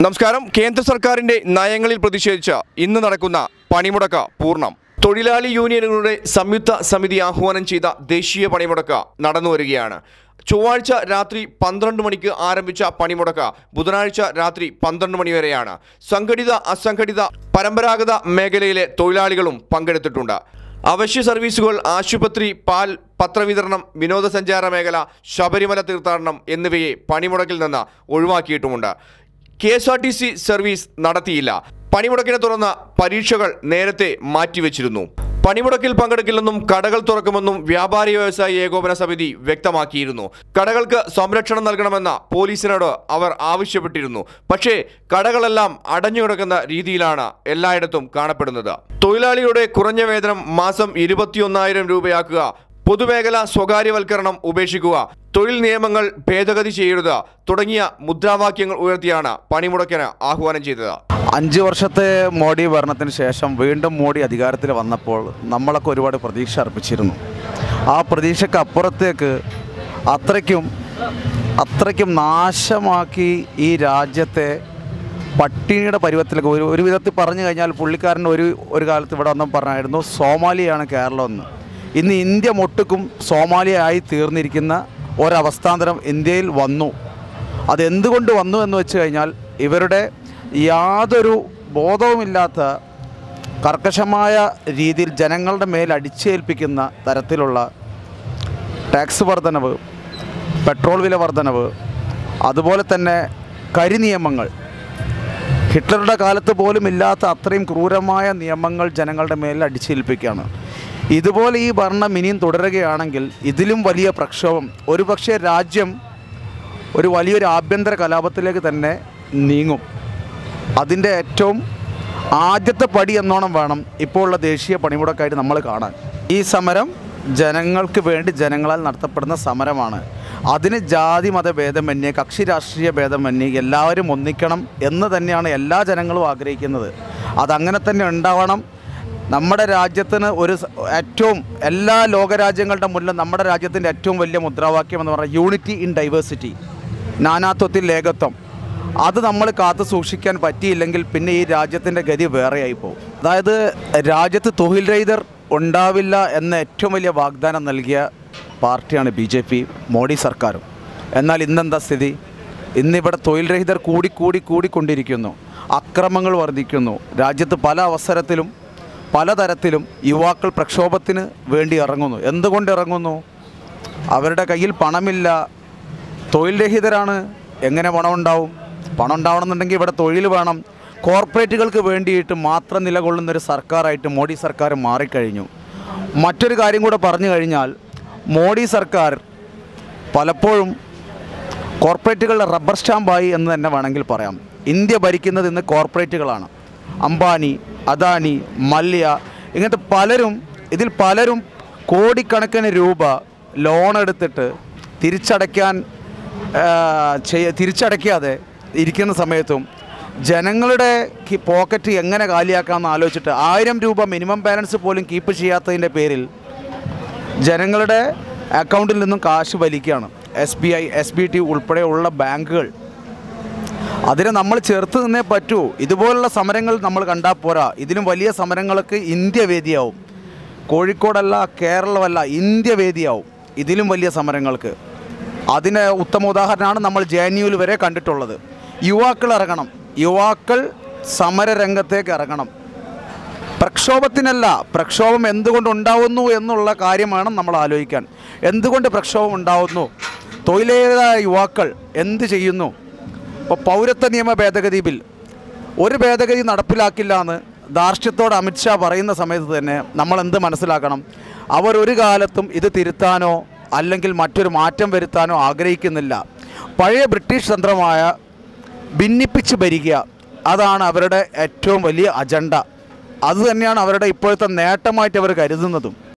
നമസ്കാരം കേന്ദ്ര സർക്കാരിന്റെ നയങ്ങളിൽ പ്രതിഷേധിച്ച് ഇന്ന് നടക്കുന്ന പണിമുടക്ക് പൂർണ്ണം തൊഴിലാളി യൂണിയനുകളുടെ സംയുക്ത സമിതി ആഹ്വാനം ചെയ്ത ദേശീയ പണിമുടക്ക് നടന്നുവരികയാണ് ചൊവ്വാഴ്ച രാത്രി പന്ത്രണ്ട് മണിക്ക് ആരംഭിച്ച പണിമുടക്ക് ബുധനാഴ്ച രാത്രി പന്ത്രണ്ട് മണി വരെയാണ് സംഘടിത അസംഘടിത പരമ്പരാഗത മേഖലയിലെ തൊഴിലാളികളും പങ്കെടുത്തിട്ടുണ്ട് അവശ്യ സർവീസുകൾ ആശുപത്രി പാൽ പത്രവിതരണം വിനോദസഞ്ചാര മേഖല ശബരിമല തീർത്ഥാടനം എന്നിവയെ പണിമുടക്കിൽ നിന്ന് ഒഴിവാക്കിയിട്ടുമുണ്ട് K S R T C service നടത്തിയില്ല പണിമുടക്കിനെ തുടർന്ന് പരീക്ഷകൾ നേരത്തെ മാറ്റിവെച്ചിരുന്നു പണിമുടക്കിൽ പങ്കെടുക്കില്ലെന്നും കടകൾ തുറക്കുമെന്നും വ്യാപാരി വ്യവസായി ഏകോപന സമിതി വ്യക്തമാക്കിയിരുന്നു കടകൾക്ക് സംരക്ഷണം നൽകണമെന്ന പോലീസിനോട് അവർ ആവശ്യപ്പെട്ടിരുന്നു പക്ഷേ കടകളെല്ലാം അടഞ്ഞുകിടക്കുന്ന രീതിയിലാണ് എല്ലായിടത്തും കാണപ്പെടുന്നത് തൊഴിലാളിയുടെ കുറഞ്ഞ വേതനം മാസം ഇരുപത്തിയൊന്നായിരം രൂപയാക്കുക പൊതുമേഖല സ്വകാര്യവൽക്കരണം ഉപേക്ഷിക്കുക തൊഴിൽ നിയമങ്ങൾ ഭേദഗതി ചെയ്യരുത് തുടങ്ങിയ മുദ്രാവാക്യങ്ങൾ ഉയർത്തിയാണ് പണിമുടക്കിന് ആഹ്വാനം ചെയ്തത് അഞ്ച് വർഷത്തെ മോഡി ഭരണത്തിന് ശേഷം വീണ്ടും മോഡി അധികാരത്തിൽ വന്നപ്പോൾ നമ്മളൊക്കെ ഒരുപാട് പ്രതീക്ഷ അർപ്പിച്ചിരുന്നു ആ പ്രതീക്ഷയ്ക്ക് അപ്പുറത്തേക്ക് അത്രയ്ക്കും അത്രയ്ക്കും നാശമാക്കി ഈ രാജ്യത്തെ പട്ടിണിയുടെ പരുവത്തിലേക്ക് ഒരു ഒരു വിധത്തിൽ പറഞ്ഞു കഴിഞ്ഞാൽ പുള്ളിക്കാരൻ ഒരു ഒരു കാലത്ത് ഇവിടെ വന്നും പറഞ്ഞായിരുന്നു സോമാലിയാണ് കേരളം എന്ന് ഇന്ന് ഇന്ത്യ മൊട്ടുക്കും സോമാലിയ ആയി തീർന്നിരിക്കുന്ന ഒരവസ്ഥാന്തരം ഇന്ത്യയിൽ വന്നു അതെന്തുകൊണ്ട് വന്നു എന്ന് വെച്ച് കഴിഞ്ഞാൽ ഇവരുടെ യാതൊരു ബോധവുമില്ലാത്ത കർക്കശമായ രീതിയിൽ ജനങ്ങളുടെ മേൽ അടിച്ചേൽപ്പിക്കുന്ന തരത്തിലുള്ള ടാക്സ് വർധനവ് പെട്രോൾ വില വർധനവ് അതുപോലെ തന്നെ കരിനിയമങ്ങൾ ഹിറ്റ്ലറുടെ കാലത്ത് പോലും ഇല്ലാത്ത അത്രയും ക്രൂരമായ നിയമങ്ങൾ ജനങ്ങളുടെ മേൽ അടിച്ചേൽപ്പിക്കുകയാണ് ഇതുപോലെ ഈ ഭരണം ഇനിയും തുടരുകയാണെങ്കിൽ ഇതിലും വലിയ പ്രക്ഷോഭം ഒരുപക്ഷെ രാജ്യം ഒരു വലിയൊരു ആഭ്യന്തര കലാപത്തിലേക്ക് തന്നെ നീങ്ങും അതിൻ്റെ ഏറ്റവും ആദ്യത്തെ പടി എന്നോണം വേണം ഇപ്പോൾ ഉള്ള ദേശീയ പണിമുടക്കായിട്ട് നമ്മൾ കാണാൻ ഈ സമരം ജനങ്ങൾക്ക് വേണ്ടി ജനങ്ങളാൽ നടത്തപ്പെടുന്ന സമരമാണ് അതിന് ജാതി മത ഭേദമന്യേ കക്ഷി രാഷ്ട്രീയ ഭേദമന്യേ എല്ലാവരും ഒന്നിക്കണം എന്ന് തന്നെയാണ് എല്ലാ ജനങ്ങളും ആഗ്രഹിക്കുന്നത് അതങ്ങനെ തന്നെ ഉണ്ടാവണം നമ്മുടെ രാജ്യത്തിന് ഒരു സ- ഏറ്റവും എല്ലാ ലോകരാജ്യങ്ങളുടെ മുന്നിൽ നമ്മുടെ രാജ്യത്തിൻ്റെ ഏറ്റവും വലിയ മുദ്രാവാക്യം എന്ന് പറഞ്ഞാൽ യൂണിറ്റി ഇൻ ഡൈവേഴ്സിറ്റി നാനാത്വത്തിൽ ഏകത്വം അത് നമ്മൾ കാത്തു സൂക്ഷിക്കാൻ പറ്റിയില്ലെങ്കിൽ പിന്നെ ഈ രാജ്യത്തിൻ്റെ ഗതി വേറെയായി പോകും അതായത് രാജ്യത്ത് തൊഴിൽ രഹിതർ ഉണ്ടാവില്ല എന്ന ഏറ്റവും വലിയ വാഗ്ദാനം നൽകിയ പാർട്ടിയാണ് ബി ജെ പി മോഡി സർക്കാരും എന്നാൽ ഇന്നെന്താ സ്ഥിതി ഇന്നിവിടെ തൊഴിൽ രഹിതർ കൂടി കൂടി കൂടിക്കൊണ്ടിരിക്കുന്നു അക്രമങ്ങൾ വർദ്ധിക്കുന്നു രാജ്യത്ത് പല അവസരത്തിലും പലതരത്തിലും യുവാക്കൾ പ്രക്ഷോഭത്തിന് വേണ്ടി ഇറങ്ങുന്നു എന്തുകൊണ്ട് ഇറങ്ങുന്നു അവരുടെ കയ്യിൽ പണമില്ല തൊഴിൽ രഹിതരാണ് എങ്ങനെ പണം ഉണ്ടാവും പണം ഉണ്ടാവണമെന്നുണ്ടെങ്കിൽ ഇവിടെ തൊഴിൽ വേണം കോർപ്പറേറ്റുകൾക്ക് വേണ്ടിയിട്ട് മാത്രം നിലകൊള്ളുന്ന ഒരു സർക്കാരായിട്ട് മോഡി സർക്കാർ മാറിക്കഴിഞ്ഞു മറ്റൊരു കാര്യം കൂടെ പറഞ്ഞു കഴിഞ്ഞാൽ മോഡി സർക്കാർ പലപ്പോഴും കോർപ്പറേറ്റുകളുടെ റബ്ബർ സ്റ്റാമ്പായി എന്ന് തന്നെ വേണമെങ്കിൽ പറയാം ഇന്ത്യ ഭരിക്കുന്നത് ഇന്ന് കോർപ്പറേറ്റുകളാണ് അംബാനി അദാനി മല്യ ഇങ്ങനത്തെ പലരും ഇതിൽ പലരും കോടിക്കണക്കിന് രൂപ ലോൺ എടുത്തിട്ട് തിരിച്ചടയ്ക്കാൻ ആ, ചെയ്യ- തിരിച്ചടയ്ക്കാതെ ഇരിക്കുന്ന സമയത്തും ജനങ്ങളുടെ കി- പോക്കറ്റ് എങ്ങനെ കാലിയാക്കാമെന്ന് ആലോചിച്ചിട്ട് ആയിരം രൂപ മിനിമം ബാലൻസ് പോലും കീപ്പ് ചെയ്യാത്തതിൻ്റെ പേരിൽ ജനങ്ങളുടെ അക്കൗണ്ടിൽ നിന്നും കാശ് വലിക്കുകയാണ് S B I S B T ഉൾപ്പെടെയുള്ള ബാങ്കുകൾ അതിനെ നമ്മൾ ചേർത്ത് നിന്നേ പറ്റൂ ഇതുപോലുള്ള സമരങ്ങൾ നമ്മൾ കണ്ടാൽ പോരാ ഇതിലും വലിയ സമരങ്ങൾക്ക് ഇന്ത്യ വേദിയാവും കോഴിക്കോടല്ല കേരളമല്ല ഇന്ത്യ വേദിയാവും ഇതിലും വലിയ സമരങ്ങൾക്ക് അതിന് ഉത്തമ ഉദാഹരണമാണ് നമ്മൾ ജെ എൻ യുവിൽ വരെ കണ്ടിട്ടുള്ളത് യുവാക്കൾ ഇറങ്ങണം യുവാക്കൾ സമരരംഗത്തേക്ക് ഇറങ്ങണം പ്രക്ഷോഭത്തിനല്ല പ്രക്ഷോഭം എന്തുകൊണ്ട് ഉണ്ടാവുന്നു എന്നുള്ള കാര്യമാണ് നമ്മൾ ആലോചിക്കാൻ എന്തുകൊണ്ട് പ്രക്ഷോഭം ഉണ്ടാവുന്നു തൊഴിലേതായ യുവാക്കൾ എന്ത് ചെയ്യുന്നു ഇപ്പോൾ പൗരത്വ നിയമ ഭേദഗതി ബിൽ ഒരു ഭേദഗതി നടപ്പിലാക്കില്ല എന്ന് ധാർഷ്ട്യത്തോട് അമിത്ഷാ പറയുന്ന സമയത്ത് തന്നെ നമ്മൾ എന്ത് മനസ്സിലാക്കണം അവർ ഒരു കാലത്തും ഇത് തിരുത്താനോ അല്ലെങ്കിൽ മറ്റൊരു മാറ്റം വരുത്താനോ ആഗ്രഹിക്കുന്നില്ല പഴയ ബ്രിട്ടീഷ് തന്ത്രമായ ഭിന്നിപ്പിച്ച് ഭരിക്കുക അതാണ് അവരുടെ ഏറ്റവും വലിയ അജണ്ട അതുതന്നെയാണ് അവരുടെ ഇപ്പോഴത്തെ നേട്ടമായിട്ട് അവർ കരുതുന്നതും